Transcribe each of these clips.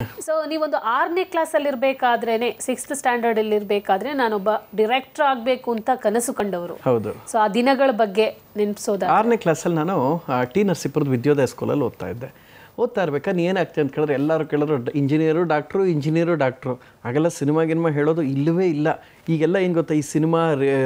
So ನೀವೊಂದು ಆರನೇ ಕ್ಲಾಸಲ್ಲಿ ಇರಬೇಕಾದ್ರೇನೆ ಸಿಕ್ಸ್ತ್ ಸ್ಟ್ಯಾಂಡರ್ಡಲ್ಲಿ ಇರಬೇಕಾದ್ರೆ ನಾನೊಬ್ಬ ಡಿರೆಕ್ಟರ್ ಆಗಬೇಕು ಅಂತ ಕನಸು ಕಂಡವರು ಹೌದು ಸೊ ಆ ದಿನಗಳ ಬಗ್ಗೆ ನೆನಪಿಸೋದ ಆರನೇ ಕ್ಲಾಸಲ್ಲಿ ನಾನು ಆ, ಟಿ ನರಸೀಪುರದ ವಿದ್ಯೋದಯ ಸ್ಕೂಲಲ್ಲಿ ಓದ್ತಾ ಇದ್ದೆ ಓದ್ತಾ ಇರ್ಬೇಕಾ ನೀ ಏನಾಗ್ತದೆ ಅಂತ ಕೇಳಿದ್ರೆ ಎಲ್ಲರೂ ಕೇಳಿದ್ರು ಡ- ಇಂಜಿನಿಯರು ಡಾಕ್ಟ್ರು ಇಂಜಿನಿಯರು ಡಾಕ್ಟ್ರು ಆಗೆಲ್ಲ ಸಿನಿಮಾ ಗಿನಿಮಾ ಹೇಳೋದು ಇಲ್ಲವೇ ಇಲ್ಲ ಈಗೆಲ್ಲ ಏನು ಗೊತ್ತಾ ಈ ಸಿನಿಮಾ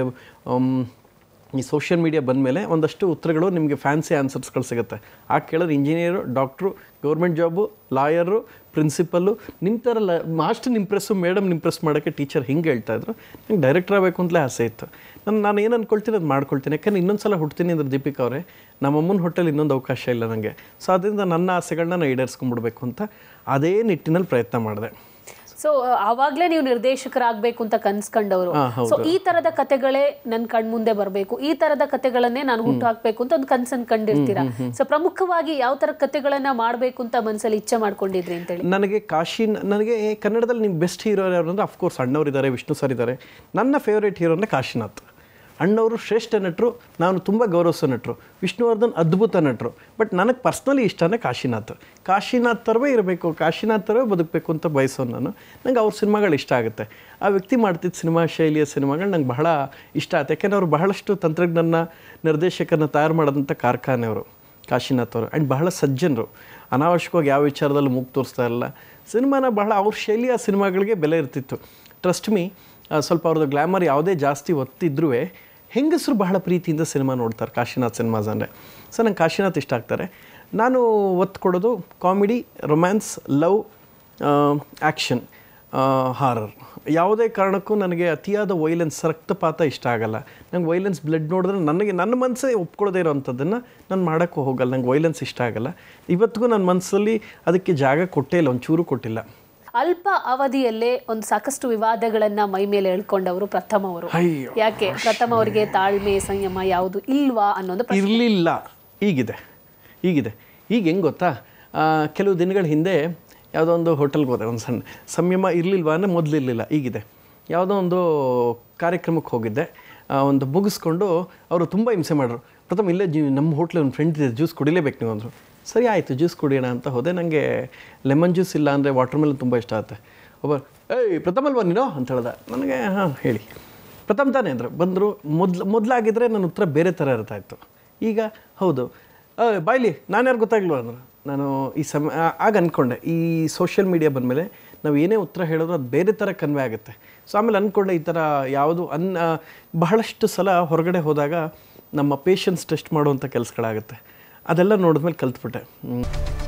ಈ ಸೋಷಿಯಲ್ ಮೀಡಿಯಾ ಬಂದಮೇಲೆ ಒಂದಷ್ಟು ಉತ್ತರಗಳು ನಿಮಗೆ ಫ್ಯಾನ್ಸಿ ಆನ್ಸರ್ಸ್ಗಳು ಸಿಗುತ್ತೆ ಆಗ ಕೇಳಿದ್ರೆ engineer doctor government job lawyer principal ನಿಮ್ಮ ಥರ ಲ ಮಾಸ್ಟರ್ ಇಂಪ್ರೆಸ್ಸು ಮೇಡಮ್ ಇಂಪ್ರೆಸ್ ಮಾಡೋಕ್ಕೆ ಟೀಚರ್ ಹಿಂಗೆ ಹೇಳ್ತಾ ಇದ್ರು ನಂಗೆ ಡೈರೆಕ್ಟರ್ ಆಗಬೇಕು ಅಂತಲೇ ಆಸೆ ಇತ್ತು ನಾನು ನಾನು ಏನು ಅಂದ್ಕೊಳ್ತೀನಿ ಅದು ಮಾಡ್ಕೊಳ್ತೀನಿ ಯಾಕಂದ್ರೆ ಇನ್ನೊಂದು ಸಲ ಹುಡ್ತೀನಿ ಅಂದ್ರೆ ದೀಪಿಕಾ ಅವರೇ ನಮ್ಮಮ್ಮನ ಹೋಟೆಲ್ ಇನ್ನೊಂದು ಅವಕಾಶ ಇಲ್ಲ ನನಗೆ ಸೊ ಅದರಿಂದ ನನ್ನ ಆಸೆಗಳನ್ನ ನಾನು ಈಡೇರಿಸ್ಕೊಂಡ್ಬಿಡ್ಬೇಕು ಅಂತ ಅದೇ ನಿಟ್ಟಿನಲ್ಲಿ ಪ್ರಯತ್ನ ಮಾಡಿದೆ ಸೊ ಆವಾಗ್ಲೇ ನೀವು ನಿರ್ದೇಶಕರಾಗಬೇಕು ಅಂತ ಕನ್ಸ್ಕೊಂಡವರು ಹಾ, ಸೊ ಈ ತರದ ಕತೆಗಳೇ ನನ್ನ ಕಣ್ಮುಂದೆ ಬರಬೇಕು ಈ ತರದ ಕತೆಗಳನ್ನೇ ನಾನು ಹುಟ್ಟು ಹಾಕ್ಬೇಕು ಅಂತ ಒಂದು ಕನ್ಸನ್ ಕಂಡಿರ್ತೀರಾ ಸೊ ಪ್ರಮುಖವಾಗಿ ಯಾವ ತರ ಕತೆಗಳನ್ನ ಮಾಡ್ಬೇಕು ಅಂತ ಮನಸ್ಸಲ್ಲಿ ಇಚ್ಛೆ ಮಾಡ್ಕೊಂಡಿದ್ರಿ ಅಂತೇಳಿ ನನಗೆ ಕಾಶಿ ನನಗೆ ಕನ್ನಡದಲ್ಲಿ ನಿಮ್ಮ ಬೆಸ್ಟ್ ಹೀರೋ ಯಾರು ಅಂದರೆ ಅಫ್ಕೋರ್ಸ್ ಅಣ್ಣವ್ರು ಇದ್ದಾರೆ ವಿಷ್ಣು ಸರ್ ಇದ್ದಾರೆ ನನ್ನ ಫೇವ್ರೇಟ್ ಹೀರೋ ಅಂದರೆ ಕಾಶಿನಾಥ್ ಅಣ್ಣವರು ಶ್ರೇಷ್ಠ ನಟರು ನಾನು ತುಂಬ ಗೌರವಿಸೋ ನಟರು ವಿಷ್ಣುವರ್ಧನ್ ಅದ್ಭುತ ನಟರು ಬಟ್ ನನಗೆ ಪರ್ಸ್ನಲಿ ಇಷ್ಟನೇ ಕಾಶಿನಾಥ್ ಕಾಶಿನಾಥ್ ಥರವೇ ಇರಬೇಕು ಕಾಶಿನಾಥ್ ಥರವೇ ಬದುಕಬೇಕು ಅಂತ ಬಯಸೋ ನಾನು ನಂಗೆ ಅವ್ರ ಸಿನಿಮಾಗಳು ಇಷ್ಟ ಆಗುತ್ತೆ ಆ ವ್ಯಕ್ತಿ ಮಾಡ್ತಿದ್ದ ಸಿನಿಮಾ ಶೈಲಿಯ ಸಿನಿಮಾಗಳು ನಂಗೆ ಬಹಳ ಇಷ್ಟ ಆಗುತ್ತೆ ಯಾಕೆಂದರೆ ಅವರು ಬಹಳಷ್ಟು ತಂತ್ರಜ್ಞಾನ ನಿರ್ದೇಶಕರನ್ನ ತಯಾರು ಮಾಡೋದಂಥ ಕಾರ್ಖಾನೆ ಅವರು ಕಾಶಿನಾಥ್ ಅವರು ಆ್ಯಂಡ್ ಬಹಳ ಸಜ್ಜನರು ಅನಾವಶ್ಯಕವಾಗಿ ಯಾವ ವಿಚಾರದಲ್ಲೂ ಮೂಗು ತೋರಿಸ್ತಾ ಇರಲ್ಲ ಸಿನಿಮಾನ ಬಹಳ ಅವ್ರ ಶೈಲಿಯ ಸಿನಿಮಾಗಳಿಗೆ ಬೆಲೆ ಇರ್ತಿತ್ತು ಟ್ರಸ್ಟ್ ಮೀ ಸ್ವಲ್ಪ ಅವ್ರದ್ದು ಗ್ಲ್ಯಾಮರ್ ಯಾವುದೇ ಜಾಸ್ತಿ ಒತ್ತಿದ್ರೂ ಹೆಂಗಸರು ಬಹಳ ಪ್ರೀತಿಯಿಂದ ಸಿನಿಮಾ ನೋಡ್ತಾರೆ ಕಾಶಿನಾಥ್ ಸಿನಿಮಾಸ್ ಅಂದರೆ ಸೊ ನಂಗೆ ಕಾಶಿನಾಥ್ ಇಷ್ಟ ಆಗ್ತಾರೆ ನಾನು ಒತ್ತು ಕೊಡೋದು comedy romance love action horror ಯಾವುದೇ ಕಾರಣಕ್ಕೂ ನನಗೆ ಅತಿಯಾದ ವೈಲೆನ್ಸ್ ರಕ್ತಪಾತ ಇಷ್ಟ ಆಗಲ್ಲ ನಂಗೆ ವೈಲೆನ್ಸ್ ಬ್ಲಡ್ ನೋಡಿದ್ರೆ ನನಗೆ ನನ್ನ ಮನಸ್ಸೇ ಒಪ್ಕೊಳ್ಳೋದೇ ಇರೋವಂಥದ್ದನ್ನು ನಾನು ಮಾಡೋಕ್ಕೂ ಹೋಗಲ್ಲ ನಂಗೆ ವೈಲೆನ್ಸ್ ಇಷ್ಟ ಆಗಲ್ಲ ಇವತ್ತಿಗೂ ನನ್ನ ಮನಸ್ಸಲ್ಲಿ ಅದಕ್ಕೆ ಜಾಗ ಕೊಟ್ಟೇ ಇಲ್ಲ ಒಂಚೂರು ಕೊಟ್ಟಿಲ್ಲ ಅಲ್ಪ ಅವಧಿಯಲ್ಲೇ ಒಂದು ಸಾಕಷ್ಟು ವಿವಾದಗಳನ್ನ ಮೈ ಮೇಲೆ ಎಳ್ಕೊಂಡವರು ಪ್ರಥಮ ಅವರು ಅಯ್ಯೋ ಯಾಕೆ ಪ್ರಥಮ ಅವರಿಗೆ ತಾಳ್ಮೆ ಸಂಯಮ ಯಾವುದು ಇಲ್ವಾ ಅನ್ನೋದು ಪ್ರಶ್ನೆ. ಇರಲಿಲ್ಲ ಈಗಿದೆ ಈಗಿದೆ ಈಗ ಹೆಂಗೆ ಗೊತ್ತಾ ಆ, ಕೆಲವು ದಿನಗಳ ಹಿಂದೆ ಯಾವುದೋ ಒಂದು ಹೋಟೆಲ್ಗೆ ಹೋದೆ ಒಂದು ಸಣ್ಣ ಸಂಯಮ ಇರಲಿಲ್ವಾ ಅಂದರೆ ಮೊದಲಿರಲಿಲ್ಲ ಈಗಿದೆ ಯಾವುದೋ ಒಂದು ಕಾರ್ಯಕ್ರಮಕ್ಕೆ ಹೋಗಿದ್ದೆ ಆ, ಒಂದು ಮುಗಿಸ್ಕೊಂಡು ಅವರು ತುಂಬ ಹಿಂಸೆ ಮಾಡ್ರು ಪ್ರಥಮ ಇಲ್ಲೇ ಜೀ ನಮ್ಮ ಹೋಟ್ಲ್ ಒಂದು ಫ್ರೆಂಡ್ ಇದೆ ಜ್ಯೂಸ್ ಕುಡಿಲೇಬೇಕು ನೀವು ಅಂದರು ಸರಿ ಆಯಿತು ಜ್ಯೂಸ್ ಕುಡಿಯೋಣ ಅಂತ ಹೋದೆ ನನಗೆ ಲೆಮನ್ ಜ್ಯೂಸ್ ಇಲ್ಲ ಅಂದರೆ ವಾಟರ್ ಮೆಲನ್ ತುಂಬ ಇಷ್ಟ ಆಗುತ್ತೆ ಒಬ್ಬ ಏಯ್ ಪ್ರಥಮ ಅಲ್ವಾ ನೀನು ಅಂತ ಹೇಳ್ದೆ ನನಗೆ ಹಾಂ ಹೇಳಿ ಪ್ರಥಮ ತಾನೇ ಅಂದರು ಬಂದರು ಮೊದ್ಲು ಮೊದಲಾಗಿದ್ದರೆ ನನ್ನ ಉತ್ತರ ಬೇರೆ ಥರ ಇರ್ತಾ ಇತ್ತು ಈಗ ಹೌದು "ಏ, ಬಾಯ್ಲಿ ನಾನು ಯಾರು ಗೊತ್ತಾಗ್ಲ್ವ ಅಂದರು ನಾನು ಈ ಸಮ ಆ- ಆಗ ಅಂದ್ಕೊಂಡೆ ಈ ಸೋಷಿಯಲ್ ಮೀಡಿಯಾ ಬಂದಮೇಲೆ ನಾವು ಏನೇ ಉತ್ತರ ಹೇಳಿದ್ರು ಅದು ಬೇರೆ ಥರ ಕನ್ವೆ ಆಗುತ್ತೆ ಸೊ ಆಮೇಲೆ ಅಂದ್ಕೊಂಡೆ ಈ ಥರ ಯಾವುದು ಅನ್ ಆ, ಬಹಳಷ್ಟು ಸಲ ಹೊರಗಡೆ ಹೋದಾಗ ನಮ್ಮ ಪೇಷನ್ಸ್ ಟೆಸ್ಟ್ ಮಾಡುವಂಥ ಕೆಲಸಗಳಾಗುತ್ತೆ ಅದೆಲ್ಲ ನೋಡಿದ್ಮೇಲೆ ಕಲ್ತ್ಬಿಟ್ಟೆ ಹ್ಮ್.